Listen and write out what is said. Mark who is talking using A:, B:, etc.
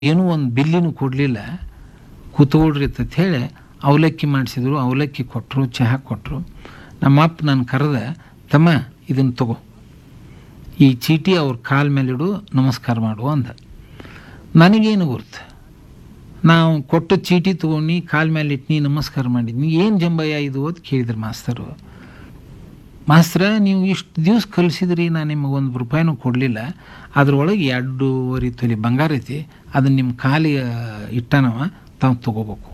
A: ಏನೂ ಒಂದು ಬಿಲ್ಲಿನೂ ಕೊಡಲಿಲ್ಲ ಕೂತ್ಕೊಳ್ರಿ ಅಂತ ಹೇಳಿ ಅವಲಕ್ಕಿ ಮಾಡಿಸಿದ್ರು ಅವಲಕ್ಕಿ ಕೊಟ್ಟರು ಚಹಾ ಕೊಟ್ಟರು ನಮ್ಮ ಅಪ್ಪ ನಾನು ಕರೆದ ತಮ್ಮ ಇದನ್ನು ತಗೋ ಈ ಚೀಟಿ ಅವ್ರ ಕಾಲ ಮೇಲಿಡು ನಮಸ್ಕಾರ ಮಾಡು ಅಂದ ನನಗೇನು ಗುರ್ತು ನಾವು ಕೊಟ್ಟ ಚೀಟಿ ತೊಗೊಂಡು ಕಾಲ ಮೇಲೆ ಇಟ್ಟು ನೀ ನಮಸ್ಕಾರ ಮಾಡಿದ್ನಿ ಏನು ಜಂಬಯ್ಯ ಇದು ಅಂತ ಕೇಳಿದ್ರು ಮಾಸ್ತರು ಮಾಸ್ತರ ನೀವು ಇಷ್ಟು ದಿವ್ಸ ಕಲಿಸಿದ್ರಿ ನಾನು ನಿಮಗೆ ಒಂದು ರೂಪಾಯಿನೂ ಕೊಡಲಿಲ್ಲ ಅದ್ರೊಳಗೆ ಎರಡೂವರೆ ತೊಲಿ ಬಂಗಾರ ಐತಿ ಅದನ್ನು ನಿಮ್ಮ ಕಾಲಿಗೆ ಇಟ್ಟನವ ತಾವು ತೊಗೋಬೇಕು